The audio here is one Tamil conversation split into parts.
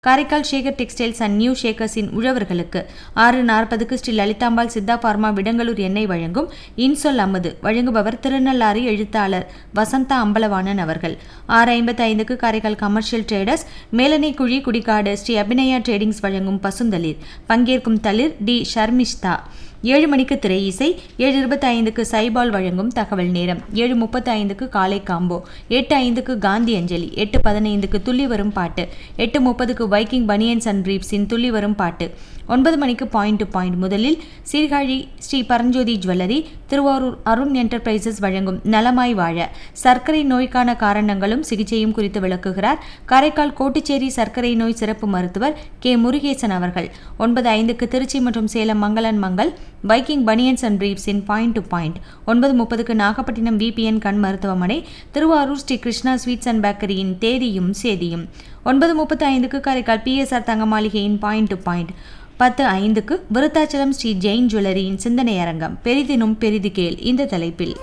Karaikal Sekar textiles and new ஷேக்கர்ஸின் உழவர்களுக்கு ஆறு நாற்பதுக்கு ஸ்ரீ லலிதாம்பாள் சித்தா பார்மா விடங்கலூர் எண்ணெய் வழங்கும் இன்சொல் அமுது வழங்குபவர் திருநள்ளாறு எழுத்தாளர் வசந்தா அம்பலவாணன் அவர்கள் ஆறு ஐம்பத்தி ஐந்துக்கு காரைக்கால் கமர்ஷியல் ட்ரேடர்ஸ் மேலனை குழி குடிக்காடு ஸ்ரீ அபிநயா ட்ரேடிங்ஸ் வழங்கும் பசுந்தளிர் பங்கேற்கும் தளிர் டி ஷர்மிஷ்தா ஏழு மணிக்கு திரை இசை ஏழு இருபத்தி ஐந்துக்கு சைபால் வழங்கும் தகவல் நேரம் ஏழு முப்பத்தி ஐந்துக்கு காலை காம்போ எட்டு ஐந்துக்கு காந்தி அஞ்சலி எட்டு பதினைந்துக்கு துள்ளி வரும் பாட்டு எட்டு முப்பதுக்கு வைக்கிங் பனியன்ஸ் அண்ட் பிரீப்ஸின் துள்ளி வரும் பாட்டு ஒன்பது மணிக்கு பாயிண்ட் டு பாயிண்ட் முதலில் சீர்காழி ஸ்ரீ பரஞ்சோதி ஜுவல்லரி திருவாரூர் அருண் என்டர்பிரைசஸ் வழங்கும் நலமாய் வாழ சர்க்கரை நோய்க்கான காரணங்களும் சிகிச்சையும் குறித்து விளக்குகிறார் காரைக்கால் கோட்டுச்சேரி சர்க்கரை நோய் சிறப்பு மருத்துவர் கே முருகேசன் அவர்கள் ஒன்பது ஐந்துக்கு திருச்சி மற்றும் சேலம் மங்களன் மங்கள் வைக்கிங் பனியன்ஸ் அண்ட் பிரீப்ஸின் பாயிண்ட் டு பாயிண்ட் ஒன்பது முப்பதுக்கு நாகப்பட்டினம் விபிஎன் கண் மருத்துவமனை திருவாரூர் ஸ்ரீ கிருஷ்ணா ஸ்வீட்ஸ் அண்ட் பேக்கரியின் தேதியும் சேதியும் ஒன்பது முப்பத்தி ஐந்துக்கு காரைக்கால் பிஎஸ்ஆர் தங்க மாளிகையின் பாயிண்ட் டு பாயிண்ட் பத்து ஐந்துக்கு விருத்தாச்சலம் ஸ்ரீ ஜெயின் ஜுவல்லரியின் சிந்தனை அரங்கம் பெரிதினும் பெரிது கேள் இந்த தலைப்பில்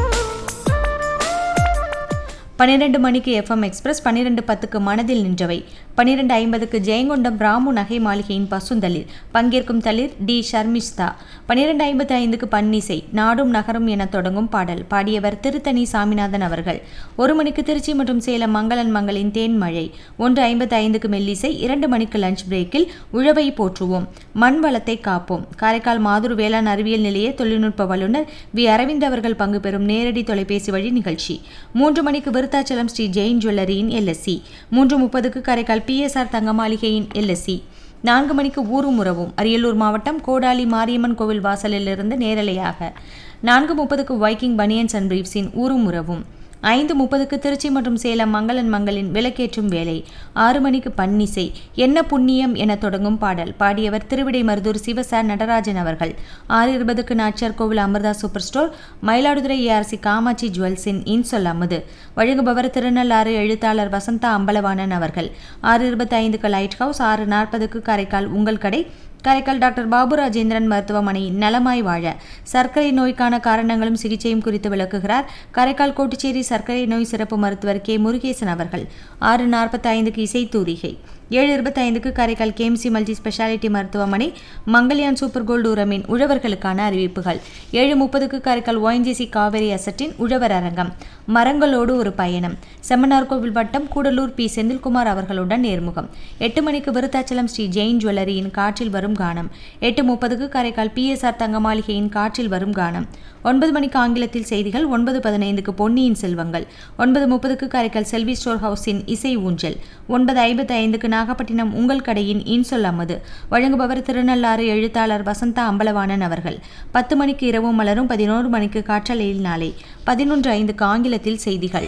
பன்னிரண்டு மணிக்கு எஃப்எம் எக்ஸ்பிரஸ் பன்னிரெண்டு பத்துக்கு மனதில் நின்றவை பன்னிரெண்டு ஐம்பதுக்கு ஜெயங்கொண்டம் ராமு நகை மாளிகையின் பசுந்தளிர் பங்கேற்கும் தளிர் டி ஷர்மிஷ்தா பன்னிரெண்டு ஐம்பத்தி ஐந்துக்கு பன்னிசை நாடும் நகரும் என தொடங்கும் பாடல் பாடியவர் திருத்தணி சாமிநாதன் அவர்கள் ஒரு மணிக்கு திருச்சி மற்றும் சேலம் மங்களன் மங்களின் தேன்மழை ஒன்று ஐம்பத்தி ஐந்துக்கு மெல்லிசை இரண்டு மணிக்கு லஞ்ச் பிரேக்கில் உழவை போற்றுவோம் மண் வளத்தை காப்போம் காரைக்கால் மாதுரு வேளாண் அறிவியல் நிலைய தொழில்நுட்ப வல்லுநர் வி அரவிந்த் அவர்கள் பங்கு பெறும் நேரடி தொலைபேசி வழி நிகழ்ச்சி மூன்று மணிக்கு விருத்தாச்சலம் ஸ்ரீ ஜெயின் ஜுவல்லரியின் எல்எஸ்சி மூன்று முப்பதுக்கு காரைக்கால் பிஎஸ்ஆர் தங்க மாளிகையின் எல்எஸ்சி நான்கு மணிக்கு ஊரும் உறவும் அரியலூர் மாவட்டம் கோடாலி மாரியம்மன் கோவில் வாசலிலிருந்து நேரலையாக நான்கு முப்பதுக்கு வைக்கிங் பனியன்ஸ் அண்ட் பிரீப்ஸின் ஊரும் உறவும் ஐந்து முப்பதுக்கு திருச்சி மற்றும் சேலம் மங்களன் மங்களின் விளக்கேற்றும் வேலை ஆறு மணிக்கு பன்னிசை என்ன புண்ணியம் என தொடங்கும் பாடல் பாடியவர் திருவிடை மருதூர் சிவசார் நடராஜன் அவர்கள் ஆறு இருபதுக்கு Nachiyar Koil Amirtha super store Mayiladuthurai ARC Kamatchi ஜுவல்ஸின் இன்சொல் அமுது வழங்குபவர் திருநள்ளாறு எழுத்தாளர் வசந்தா அம்பலவாணன் அவர்கள் ஆறு இருபத்தி ஐந்துக்கு லைட் ஹவுஸ் ஆறு நாற்பதுக்கு காரைக்கால் உங்கள் கடை காரைக்கால் டாக்டர் பாபு ராஜேந்திரன் மருத்துவமனையின் நலமாய் வாழ சர்க்கரை நோய்க்கான காரணங்களும் சிகிச்சையும் குறித்து விளக்குகிறார் காரைக்கால் கோட்டுச்சேரி சர்க்கரை நோய் சிறப்பு மருத்துவர் கே முருகேசன் அவர்கள் ஆறு நாற்பத்தி ஐந்துக்கு இசை தூரிகை ஏழு இருபத்தி ஐந்துக்கு காரைக்கால் கேஎம்சி மல்டி ஸ்பெஷாலிட்டி மருத்துவமனை மங்கல்யான் சூப்பர் கோல்டு உரமின் உழவர்களுக்கான அறிவிப்புகள் ஏழு முப்பதுக்கு காரைக்கால் ஒயின்ஜிசி காவேரி அசட்டின் உழவர் அரங்கம் மரங்களோடு ஒரு பயணம் செம்மனார்கோவில் வட்டம் கூடலூர் பி செந்தில்குமார் அவர்களுடன் நேர்முகம் எட்டு மணிக்கு விருத்தாச்சலம் ஸ்ரீ ஜெயின் ஜுவல்லரியின் காற்றில் வரும் கானம் எட்டு முப்பதுக்கு காரைக்கால் பிஎஸ்ஆர் தங்க மாளிகையின் காற்றில் வரும் கானம் ஒன்பது மணிக்கு ஆங்கிலத்தில் செய்திகள் ஒன்பது பதினைந்துக்கு பொன்னியின் செல்வங்கள் ஒன்பது முப்பதுக்கு காரைக்கால் செல்வி ஸ்டோர் ஹவுஸின் இசை ஊஞ்சல் ஒன்பது ஐம்பத்தி ஐந்துக்கு நாகப்பட்டினம் உங்கள் கடையின் இன்சொல் அம்மது வழங்குபவர் திருநள்ளாறு எழுத்தாளர் வசந்தா அம்பலவாணன் அவர்கள் பத்து மணிக்கு இரவும் மலரும் பதினோரு மணிக்கு காற்றலையில் நாளை பதினொன்று ஐந்துக்கு ஆங்கிலத்தில் செய்திகள்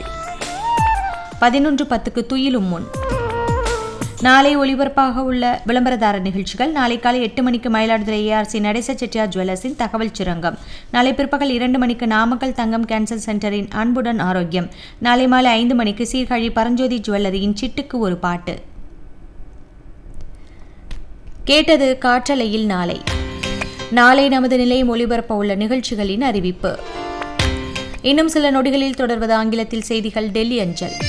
பதினொன்று பத்துக்கு துயிலும் முன் நாளை ஒளிபரப்பாக உள்ள விளம்பரதார நிகழ்ச்சிகள் நாளை காலை எட்டு மணிக்கு மயிலாடுதுறை ஏஆர்சி நடேச செட்டியார் ஜுவல்லர்ஸின் தகவல் சுரங்கம் நாளை பிற்பகல் இரண்டு மணிக்கு நாமக்கல் தங்கம் கேன்சர் சென்டரின் அன்புடன் ஆரோக்கியம் நாளை மாலை ஐந்து மணிக்கு சீர்காழி பரஞ்சோதி ஜுவல்லரியின் சிட்டுக்கு ஒரு பாட்டு கேட்டது காற்றலையில் நாளை நாளை நமது நிலையம் ஒளிபரப்ப உள்ள நிகழ்ச்சிகளின் அறிவிப்பு இன்னும் சில நொடிகளில் தொடர்வது ஆங்கிலத்தில் செய்திகள் டெல்லி அஞ்சல்